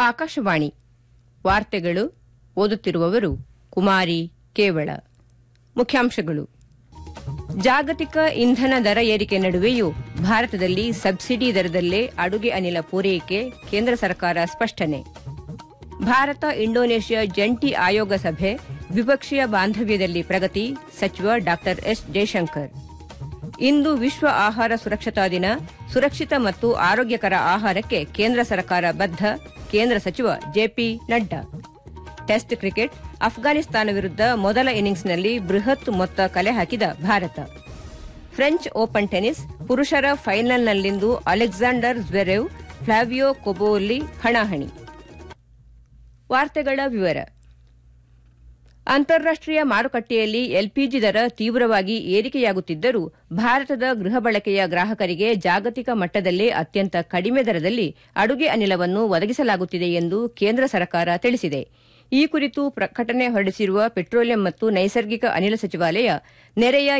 ಆಕಾಶವಾಣಿ ವಾರ್ತೆಗಳು ಓದುತ್ತಿರುವವರು ಕುಮಾರಿ ಕೇವಳ ಮುಖ್ಯಾಂಶಗಳು ಜಾಗತಿಕ ಇಂಧನ ದರ ಏರಿಕೆ ನಡುವೆಯೂ ಭಾರತದಲ್ಲಿ ಸಬ್ಸಿಡಿ ದರದಲ್ಲೇ ಅಡುಗೆ ಅನಿಲ ಪೂರೈಕೆ ಕೇಂದ್ರ ಸರ್ಕಾರ ಸ್ಪಷ್ಟನೆ ಭಾರತ ಇಂಡೋನೇಷ್ಯಾ ಜಂಟಿ ಆಯೋಗ ಸಭೆ ದ್ವಿಪಕ್ಷೀಯ ಬಾಂಧವ್ಯದಲ್ಲಿ ಪ್ರಗತಿ ಸಚಿವ ಡಾ ಎಸ್ ಜಯಶಂಕರ್ ಇಂದು ವಿಶ್ವ ಆಹಾರ ಸುರಕ್ಷತಾ ದಿನ ಸುರಕ್ಷಿತ ಮತ್ತು ಆರೋಗ್ಯಕರ ಆಹಾರಕ್ಕೆ ಕೇಂದ್ರ ಸರ್ಕಾರ ಬದ್ಧ ಕೇಂದ್ರ ಸಚಿವ JP Nadda test cricket Afghanistan ವಿರುದ್ಧ ಮೊದಲ ಇನ್ನಿಂಗ್ಸ್ನಲ್ಲಿ ಬೃಹತ್ ಮೊತ್ತ ಕಲೆ ಹಾಕಿದ ಭಾರತ ಫ್ರೆಂಚ್ ಓಪನ್ ಟೆನಿಸ್ ಪುರುಷರ ಫೈನಲ್ನಲ್ಲಿಂದು ಅಲೆಕ್ಸಾಂಡರ್ ಜ್ವೆರೆವ್ ಫ್ಲಾವಿಯೋ ಕೊಬೋಲಿ ಹಣಾಹಣಿ ವಾರ್ತೆಗಳ ವಿವರ ಅಂತಾರಾಷ್ಟೀಯ ಮಾರುಕಟ್ಟೆಯಲ್ಲಿ ಎಲ್ಪಿಜಿ ದರ ತೀವ್ರವಾಗಿ ಏರಿಕೆಯಾಗುತ್ತಿದ್ದರೂ ಭಾರತದ ಗೃಹ ಬಳಕೆಯ ಗ್ರಾಹಕರಿಗೆ ಜಾಗತಿಕ ಮಟ್ಟದಲ್ಲೇ ಅತ್ಯಂತ ಕಡಿಮೆ ದರದಲ್ಲಿ ಅಡುಗೆ ಅನಿಲವನ್ನು ಒದಗಿಸಲಾಗುತ್ತಿದೆ ಎಂದು ಕೇಂದ್ರ ಸರ್ಕಾರ ತಿಳಿಸಿದೆ ಈ ಕುರಿತು ಪ್ರಕಟಣೆ ಹೊರಡಿಸಿರುವ ಪೆಟ್ರೋಲಿಯಂ ಮತ್ತು ನೈಸರ್ಗಿಕ ಅನಿಲ ಸಚಿವಾಲಯ ನೆರೆಯ